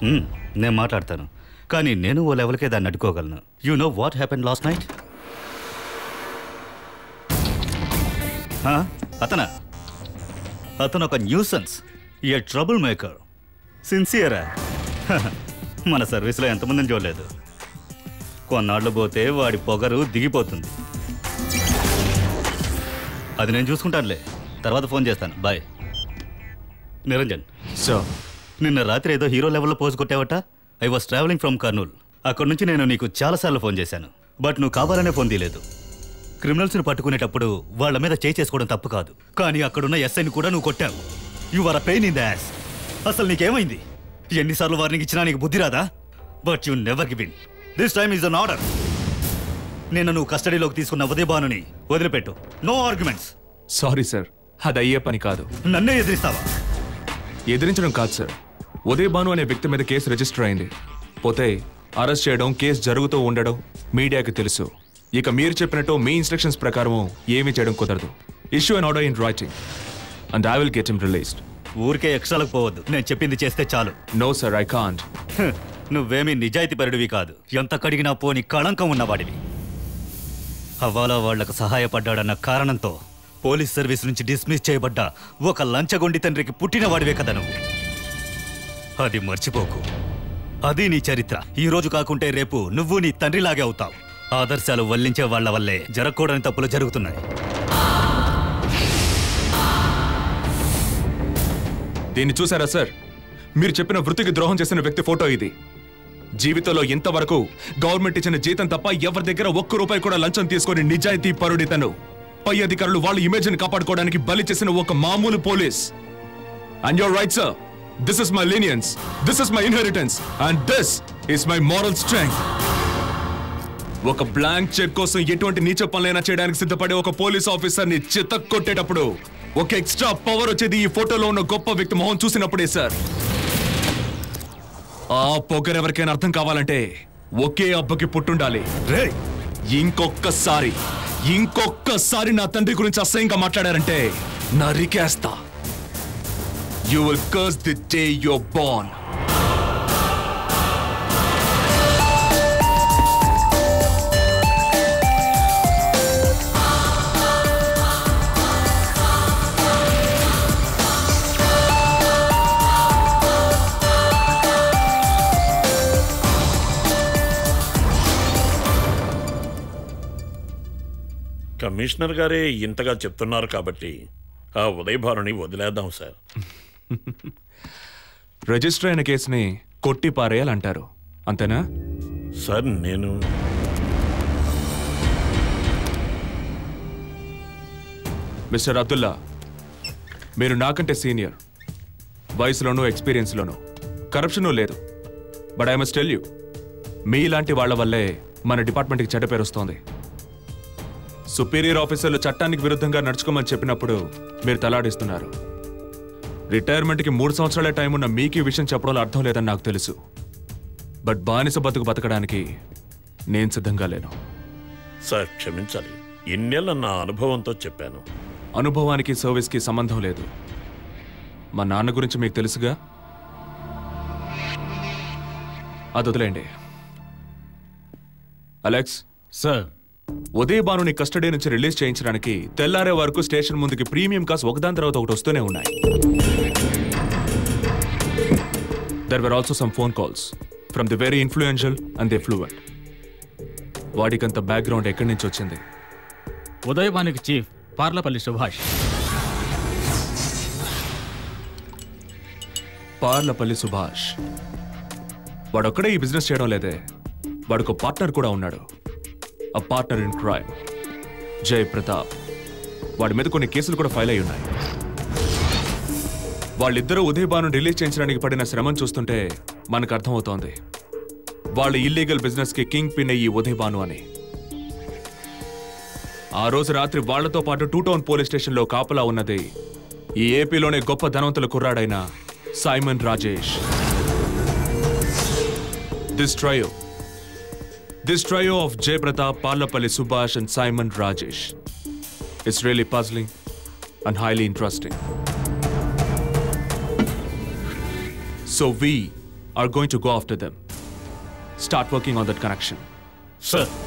మ్మ్, నేను మాట్లాడతాను కానీ నేను ఓ లెవెల్కే దాన్ని అడ్డుకోగలను you know what happen last night అతనా అతను ఒక న్యూసెన్స్ ఏ ట్రబుల్ మేకర్ సిన్సియరా మన సర్వీస్లో ఎంతమందిని చూడలేదు కొన్నాళ్ళు పోతే వాడి పొగరు దిగిపోతుంది అది నేను చూసుకుంటానులే తర్వాత ఫోన్ చేస్తాను బాయ్ నిరంజన్ సో నిన్న రాత్రి ఏదో హీరో లెవెల్లో పోజ్ కొట్టావట I was travelling from Kurnool అక్కడి నుంచి నేను నీకు చాలాసార్లు ఫోన్ చేశాను బట్ నువ్వు కావాలనే ఫోన్ తీయలేదు క్రిమినల్స్ని పట్టుకునేటప్పుడు వాళ్ళ మీద చేయి చేసుకోవడం తప్పు కాదు కానీ అక్కడున్న ఎస్ఐని కూడా నువ్వు కొట్టావు you are a pain in the ass అసలు నీకేమైంది ఎన్నిసార్లు వార్నింగ్ ఇచ్చినా నీకు బుద్ధి రాదా but you never give in this time is an order నిన్న నువ్వు కస్టడీలోకి తీసుకున్న ఉదయభానుని వదిలిపెట్టు నో ఆర్గ్యుమెంట్స్ సారీ సార్ అది అయ్యే పని కాదు నన్నే ఎదిరిస్తావా ఎదిరించడం కాదు సార్ ఉదయ్ భాను అనే వ్యక్తి మీద కేసు రిజిస్టర్ అయింది పోతే అరెస్ట్ చేయడం కేసు జరుగుతూ ఉండడం మీడియాకి తెలుసు ఇక మీరు చెప్పినట్టు మీ ఇన్స్ట్రక్షన్స్ ప్రకారం ఏమీ చేయడం కుదరదు issue an order in writing and I will get him released ఊరికే ఎక్స్ట్రాలకు పోవద్దు నేను చెప్పింది చేస్తే చాలు నో సార్ ఐ కాంట్ హ్, నువ్వేమీ నిజాయితీపరుడివి కాదు ఎంత కడిగినా పోని కళంకం ఉన్నవాడివి హవాలా వాళ్లకు సహాయపడ్డాడన్న కారణంతో పోలీస్ సర్వీస్ నుంచి డిస్మిస్ చేయబడ్డ ఒక లంచగొండి తండ్రికి పుట్టినవాడివే కదా నువ్వు అది మర్చిపోకు అది నీ చరిత్ర ఈ రోజు కాకుంటే రేపు నువ్వు నీ తండ్రిలాగే అవుతావు ఆదర్శాలు వల్లించే వాళ్ళ వల్లే జరగకూడని తప్పులు జరుగుతున్నాయి దీన్ని చూసారా సార్ మీరు చెప్పిన వృత్తికి ద్రోహం చేసిన వ్యక్తి ఫోటో ఇది జీవితంలో ఇంతవరకు గవర్నమెంట్ ఇచ్చిన జీతం తప్ప ఎవరి దగ్గర ఒక్క రూపాయి కూడా లంచం తీసుకొని నిజాయితీ పరుడితను పై అధికారులు వాళ్ళ ఇమేజ్ ని కాపాడుకోవడానికి బలి చేసిన ఒక మామూలు police and your right sir this is my leniency this is my inheritance and this is my moral strength ఒక బ్లాంక్ చెక్ కోసం ఎటువంటి నీచ పనులైనా చేయడానికి సిద్ధపడే ఒక పోలీస్ ఆఫీసర్ ని చిత్త కొట్టేటప్పుడు ఒక ఎక్స్ట్రా పవర్ వచ్చేది ఈ ఫోటోలో ఉన్న గొప్ప వ్యక్తి మొహం చూసినప్పుడే సార్ ఆ పొగరు ఎవరికైనా అర్థం కావాలంటే ఒకే అబ్బకి పుట్టుండాలి రే ఇంకొక్కసారి ఇంకొక్కసారి నా తండ్రి గురించి అసహ్యంగా మాట్లాడారంటే నరికేస్తా you will curse the day your born commissioner గారే ఇంతగా చెప్తున్నారు కాబట్టి ఆ ఉదయభానుని వదిలేద్దాం సార్ రిజిస్టర్ అయిన కేసుని కొట్టి పారేయాలంటారు అంతేనా సార్ నేను మిస్టర్ అబ్దుల్లా మీరు నాకంటే సీనియర్ వయసులోనూ ఎక్స్పీరియన్స్లోనూ కరప్షను లేదు but I must tell you మీలాంటి వాళ్ళ వల్లే మన డిపార్ట్మెంట్కి చెడ్డ పేరు వస్తోంది సుపీరియర్ ఆఫీసర్లు చట్టానికి విరుద్ధంగా నడుచుకోమని చెప్పినప్పుడు మీరు తలాడిస్తున్నారు రిటైర్మెంట్కి మూడు సంవత్సరాలే టైం ఉన్న మీకు ఈ విషయం చెప్పడంలో అర్థం లేదని నాకు తెలుసు బట్ బానిస బతుకు బతకడానికి నేను సిద్ధంగా లేను సార్ క్షమించాలి ఇన్నేళ్ళ నా అనుభవంతో చెప్పాను అనుభవానికి సర్వీస్కి సంబంధం లేదు మా నాన్న గురించి మీకు తెలుసుగా అది వదిలేండి అలెక్స్ సార్ ఉదయ్ భానుని కస్టడీ నుంచి రిలీజ్ చేయించడానికి తెల్లారే వరకు స్టేషన్ ముందుకి ప్రీమియం కాస్ ఒకదాని తర్వాత ఒకటి వస్తూనే ఉన్నాయి there were also some phone calls from the very influential and the fluent వాడికంత బ్యాక్గ్రౌండ్ ఎక్కడి నుంచి వచ్చింది ఉదయవానికి చీఫ్ పార్లపల్లి సుభాష్ పార్లపల్లి సుభాష్ వాడొక్కడే ఈ బిజినెస్ చేయడం లేదే వాడికి పార్ట్నర్ కూడా ఉన్నాడు ఆ పార్ట్నర్ ఇన్ క్రైమ్ జై ప్రతాప్ వాడి మీద కొన్ని కేసులు కూడా ఫైల్ అయి ఉన్నాయి వాళ్ళిద్దరూ ఉదయ్ భాను రిలీజ్ చేయించడానికి పడిన శ్రమను చూస్తుంటే మనకు అర్థమవుతోంది వాళ్ళ ఇల్లీగల్ బిజినెస్ కి కింగ్ పిన్ ఈ ఉదయ్ భాను అని ఆ రోజు రాత్రి వాళ్లతో పాటు టూ టౌన్ పోలీస్ స్టేషన్లో కాపలా ఉన్నది ఈ ఏపీలోనే గొప్ప ధనవంతుల కుర్రాడైన Simon Rajesh this trio this trio of Jayapratap Parlapalli Subhash and Simon Rajesh it's really puzzling and highly interesting so we are going to go after them. Start working on that connection. Sir